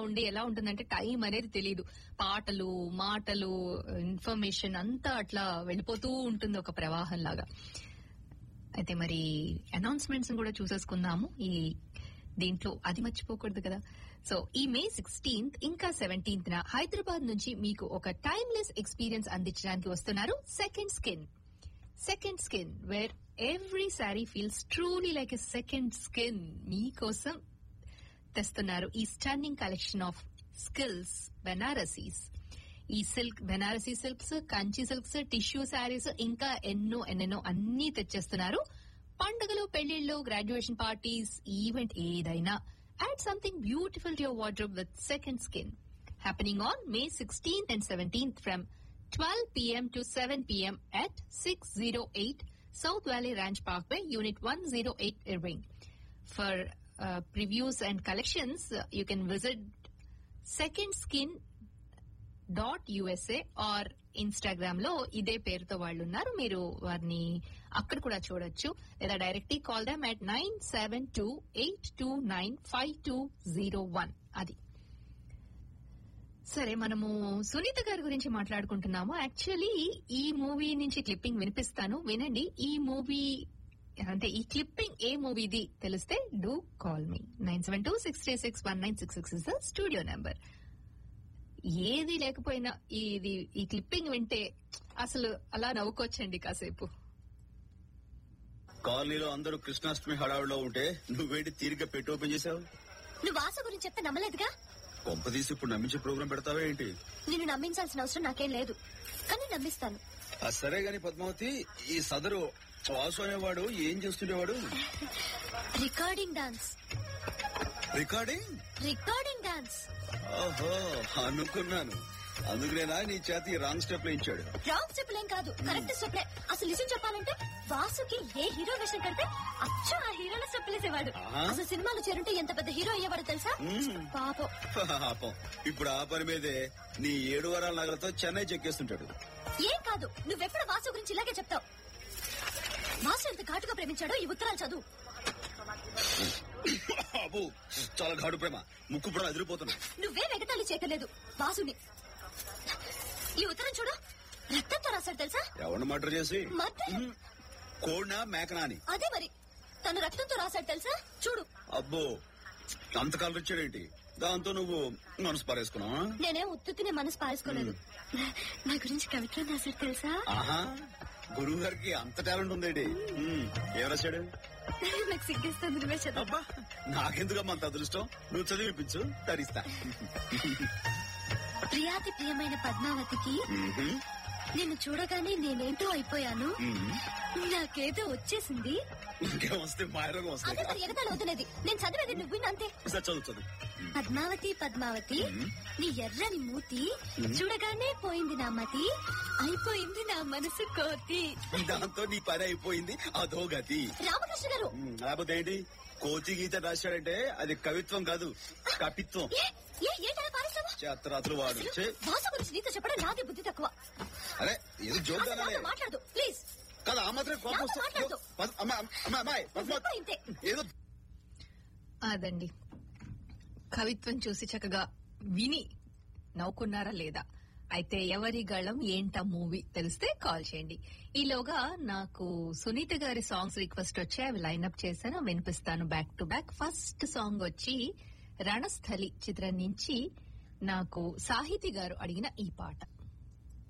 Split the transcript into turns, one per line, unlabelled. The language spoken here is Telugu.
ఉండి ఎలా ఉంటుందంటే టైం అనేది తెలియదు పాటలు మాటలు ఇన్ఫర్మేషన్ అంతా అట్లా వెళ్ళిపోతూ ఉంటుంది ఒక ప్రవాహం లాగా అయితే మరి అనౌన్స్మెంట్స్ కూడా చూసేసుకుందాము ఈ దీంట్లో అది మర్చిపోకూడదు కదా సో ఈ మే సిక్స్టీన్త్ ఇంకా సెవెంటీన్త్ న హైదరాబాద్ నుంచి మీకు ఒక టైమ్లెస్ ఎక్స్పీరియన్స్ అందించడానికి వస్తున్నారు second skin second skin where every sari feels truly like a second skin మీకోసం తెస్తున్నారు ఈ stunning collection of silks Banarasis ఈ silk Banarasi silks Kanchi silks tissue saris ఇంకా ఎన్నో ఎన్నెన్నో అన్ని తెచ్చేస్తున్నారు పండుగలు పెళ్లిళ్ళు గ్రాడ్యుయేషన్ పార్టీస్ ఈవెంట్ ఏదైనా add something beautiful to your wardrobe with second skin happening on May sixteenth and seventeenth from 12 p.m. to 7 p.m. at 608 South Valley Ranch Parkway, Unit 108 Irving. For uh, previews and collections, uh, you can visit secondskin dot USA or Instagram లో ఇదే పేరుతో వాళ్ళు ఉన్నారు మీరు వారిని అక్కడ కూడా చూడొచ్చు లేదా direct call them at nine seven two eight two nine five two zero one అది సరే మనము సునీత గారి గురించి మాట్లాడుకుంటున్నాము యాక్చువల్లీ ఈ మూవీ నుంచి క్లిప్పింగ్ వినిపిస్తాను వినండి ఈ మూవీ అంటే ఈ క్లిప్పింగ్ ఏ మూవీది తెలిస్తే do call me nine seven two six three six one nine six six is the studio number ఏది లేకపోయినా ఇది ఈ క్లిప్పింగ్ వింటే అసలు అలా నవ్వుకోవచ్చండి కాసేపు
కాలనీలో అందరూ కృష్ణాష్టమి హడావిడిలో ఉంటే నువ్వేంటి తీరిగ్గా పెట్టి ఓపెన్ చేసావు
నువ్వు ఆశ గురించి చెప్తే నమ్మలేదుగా
కొంప తీసి ఇప్పుడు నమ్మించే ప్రోగ్రాం పెడతావా ఏంటి
నిన్ను నమ్మించాల్సిన అవసరం నాకేం లేదు కానీ నమ్మిస్తాను
ఆ సరే గాని పద్మావతి ఈ సదరు వాసు అనేవాడు ఏం చేస్తుండేవాడు
recording dance
recording
recording dance
ఓహో అనుకున్నాను అందుకనేనా నీ చేతి రాంగ్ స్టెప్ లో ఇచ్చాడు
రాంగ్ స్టెప్ ఏం కాదు కరెక్ట్ స్టెప్ అసలు నిజం చెప్పాలంటే వాసుకి ఏ హీరో వేషం కడితే అచ్చు ఆ హీరోల స్టెప్ వేసేవాడు
ఆహా.
అసలు సినిమాలు చేరుంటే ఎంత పెద్ద హీరో అయ్యేవాడు తెలుసా
మ్మ్.
పాపం
పాపం ఇప్పుడు ఆ పని మీదే నీ ఏడు వారాల నగలతో చెన్నై చెక్కేస్తుంటాడు
ఏం కాదు నువ్వెప్పుడు వాసు గురించి ఇలాగే చెప్తావు వాసు ఎంత ఘాటుగా ప్రేమించాడో ఈ ఉత్తరాలు చదువు
అబ్బో చాలా ఘాటు ప్రేమ ముక్కు కూడా అదిరిపోతున్నా
నువ్వే వెగతాళి చేయలేదు వాసుని ఈ ఉత్తరం చూడు రక్తంతో రాశాడు తెలుసా
ఎవరిని మర్డర్ చేసి
మర్డర్?
మ్మ్. కోడినా మేకనా అని
అదే మరి తను రక్తంతో రాశాడు తెలుసా చూడు
అబ్బో అంతకాలం వచ్చాడేంటి దాంతో నువ్వు మనసు పారేసుకున్నావా
నేనేం ఉత్తునే మనసు పారేసుకోలేదు నా గురించి కవిత్వం రాశాడు తెలుసా
ఆహా గురువు గారికి అంత టాలెంట్ ఉందేంటి మ్మ్. ఏం రాశాడు
నాకు సిగ్గేస్తుంది నువ్వే చదువు
అబ్బా నాకెందుకమ్మా అంత అదృష్టం నువ్వు చదివిపించు తరిస్తా
ప్రియాతి ప్రియమైన పద్మావతికి
మ్మ్.
నిన్ను చూడగానే నేనేంటో అయిపోయాను
మ్మ్.
నాకేదో వచ్చేసింది
ఇంకేం వస్తే మాయరోగం
అదే
వస్తాయి
మరి ఎగతాళి అవుతున్నది నేను చదివేది నువ్వు విను అంతే
ఒకసారి చదువు చదువు మ్మ్.
పద్మావతి పద్మావతి
మ్మ్.
నీ ఎర్రని మూతి
మ్మ్.
చూడగానే పోయింది నా మతి అయిపోయింది నా మనసు కోతి
దాంతో నీ పని అయిపోయింది అదో గతి
రామకృష్ణ గారు
మ్మ్. లేకపోతే ఏంటి కోచి గీత రాశాడంటే అది కవిత్వం కాదు కపిత్వం
ఏ ఏ ఏంటలా పారేస్తావు
చేతరాత్రులు వాడు
అసలు
ఛే,
భాష గురించి నీతో చెప్పడం నాదే బుద్ధి తక్కువ
అరే ఇది జోక్
అసలు
అనాలే
నాతో మాట్లాడు ప్లీజ్
కదా ఆ మాత్రం కోపం
నాతో
వస్తే-
మాట్లాడదు.
పద- అమ్మా, అమ్మా, అమ్మాయి, పద్మ,
నువ్వు ఇంతే
ఏదో
అదండి కవిత్వం చూసి చక్కగా విని నవ్వుకున్నారా లేదా అయితే ఎవరి గళం ఏంటా మూవీ తెలిస్తే కాల్ చేయండి ఈలోగా నాకు సునీత గారి సాంగ్స్ రిక్వెస్ట్ వచ్చి అవి లైన్అప్ చేశాను వినిపిస్తాను back to back first song వచ్చి రణస్థలి చిత్రం నుంచి నాకు సాహితి గారు అడిగిన ఈ పాట